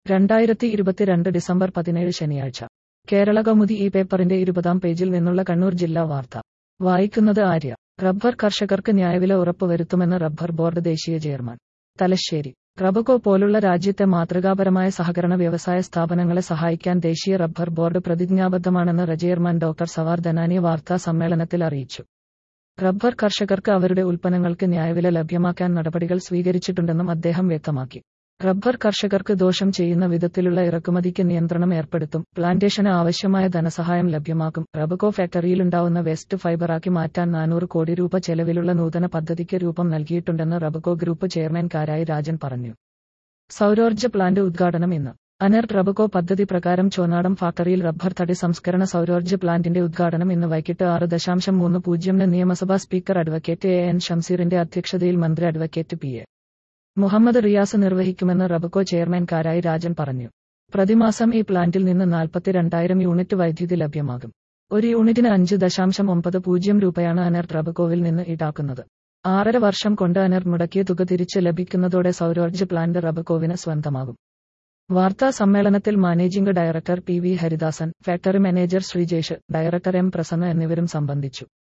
രണ്ടായിരത്തി ഇരുപത്തിരണ്ട് ഡിസംബർ പതിനേഴ് ശനിയാഴ്ച കേരള കൗമുദി ഈ പേപ്പറിന്റെ ഇരുപതാം പേജിൽ നിന്നുള്ള കണ്ണൂർ ജില്ലാ വാർത്ത വായിക്കുന്നത് ആര്യ റബ്ബർ കർഷകർക്ക് ന്യായവില ഉറപ്പുവരുത്തുമെന്ന് റബ്ബർ ബോർഡ് ദേശീയ ചെയർമാൻ തലശ്ശേരി റബകോ പോലുള്ള രാജ്യത്തെ മാതൃകാപരമായ സഹകരണ വ്യവസായ സ്ഥാപനങ്ങളെ സഹായിക്കാൻ ദേശീയ റബ്ബർ ബോർഡ് പ്രതിജ്ഞാബദ്ധമാണെന്ന് റചെയർമാൻ ഡോക്ടർ സവാർ ധനാനി വാർത്താ സമ്മേളനത്തിൽ അറിയിച്ചു റബ്ബർ കർഷകർക്ക് അവരുടെ ഉൽപ്പന്നങ്ങൾക്ക് ന്യായവില ലഭ്യമാക്കാൻ നടപടികൾ സ്വീകരിച്ചിട്ടുണ്ടെന്നും അദ്ദേഹം വ്യക്തമാക്കി റബ്ബർ കർഷകർക്ക് ദോഷം ചെയ്യുന്ന വിധത്തിലുള്ള ഇറക്കുമതിക്ക് നിയന്ത്രണം ഏർപ്പെടുത്തും പ്ലാന്റേഷന് ആവശ്യമായ ധനസഹായം ലഭ്യമാക്കും റബകോ ഫാക്ടറിയിലുണ്ടാവുന്ന വേസ്റ്റ് ഫൈബറാക്കി മാറ്റാൻ നാനൂറ് കോടി രൂപ ചെലവിലുള്ള നൂതന പദ്ധതിക്ക് രൂപം നൽകിയിട്ടുണ്ടെന്ന് റബകോ ഗ്രൂപ്പ് ചെയർമാൻ കാരായി രാജൻ പറഞ്ഞു സൗരോർജ്ജ പ്ലാന്റ് ഉദ്ഘാടനം ഇന്ന് അനർ റബകോ പദ്ധതി പ്രകാരം ചോനാടം ഫാക്ടറിയിൽ റബ്ബർ തടി സംസ്കരണ സൗരോർജ്ജ പ്ലാന്റിന്റെ ഉദ്ഘാടനം ഇന്ന് വൈകിട്ട് ആറ് ദശാംശം മൂന്ന് പൂജ്യമിന് നിയമസഭാ സ്പീക്കർ അഡ്വക്കേറ്റ് എ എൻ ഷംസീറിന്റെ അധ്യക്ഷതയിൽ മന്ത്രി advocate P A Muhammad Riyas നിർവഹിക്കുമെന്ന് റബകോ ചെയർമാൻ കാരായി രാജൻ പറഞ്ഞു പ്രതിമാസം ഈ പ്ലാന്റിൽ നിന്ന് നാൽപ്പത്തിരണ്ടായിരം യൂണിറ്റ് വൈദ്യുതി ലഭ്യമാകും ഒരു യൂണിറ്റിന് അഞ്ച് ദശാംശം ഒമ്പത് പൂജ്യം രൂപയാണ് അനർ റബകോവിൽ നിന്ന് ഈടാക്കുന്നത് ആറര വർഷം കൊണ്ട് അനർ മുടക്കിയ തുക തിരിച്ച് ലഭിക്കുന്നതോടെ സൗരോർജ്ജ പ്ലാന്റ് റബകോവിന് സ്വന്തമാകും വാർത്താ സമ്മേളനത്തിൽ managing director P V Haridasan factory manager Sreejesh director M Prasanna എന്നിവരും സംബന്ധിച്ചു